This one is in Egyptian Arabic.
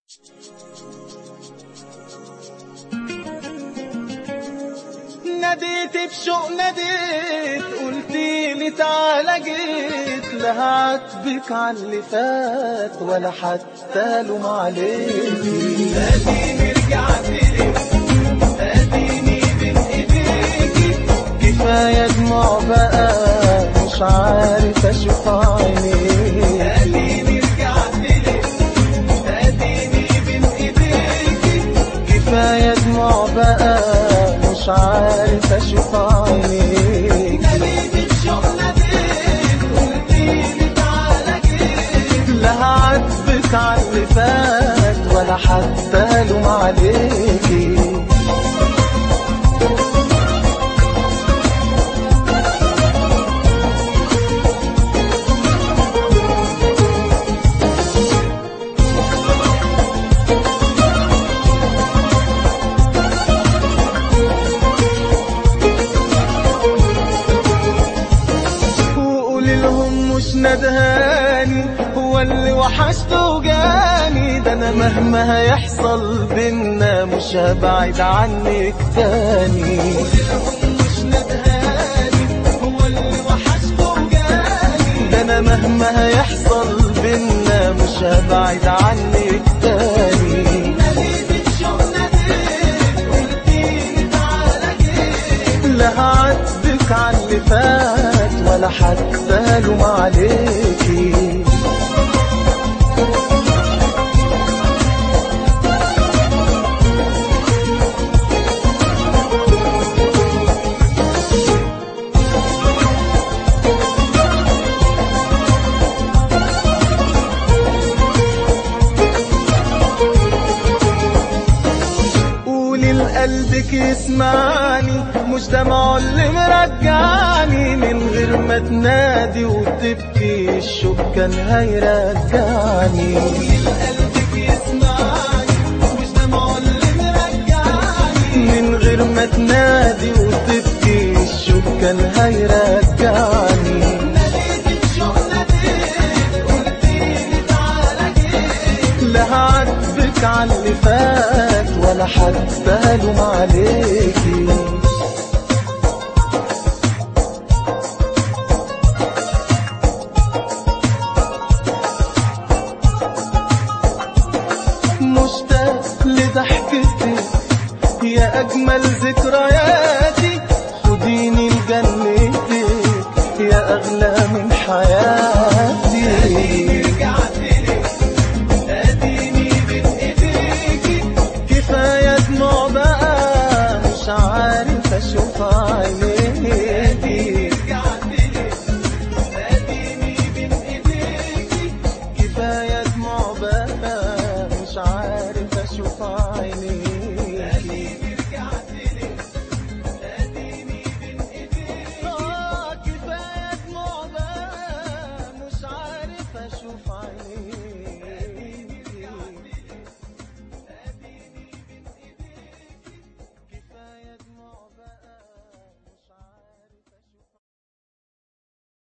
ناديت بشوق ناديت قلتيلي تعالى جيت لا هعاتبك عاللي فات ولا حتى لوم عليكي اديني رجعت لك اديني بين ايديكي كفايه دموع بقى مش عارف اشوف عينيكي اديني رجعت لك اديني بين ايديكي كفايه دموع بقى مش عارف اشوف عينيك ناديت الشوق ناديت قلتيلي تعالى جيت لا هعاتبك عاللي فات ولا حتى لوم عليكي وقولي لهم مش ندهاني هو اللي وحشته وجاني ده انا مهما هيحصل بينا مش هبعد عنك تاني قولي لهم مش ندهاني هو اللي وحشته وجاني ده انا مهما هيحصل بينا مش هبعد عنك تاني ناديت الشوق ناديت قلتيلي تعالى جيت لا هعاتبك عاللي فات ولا حتى لوم عليكي قولي لقلبك يسمعني مش دمعه اللي مرجعني من غير ما تنادي وتبكي الشوق كان هيرجعني قولي لقلبك يسمعني مش دمعه اللي مرجعني من غير ما تنادي وتبكي الشوق كان هيرجعني ناديت الشوق ناديت قلتيلي تعالى جيت لا هعاتبك عاللي فات ولا حتى لوم عليكي مشتاق لضحكتك يا أجمل ذكريات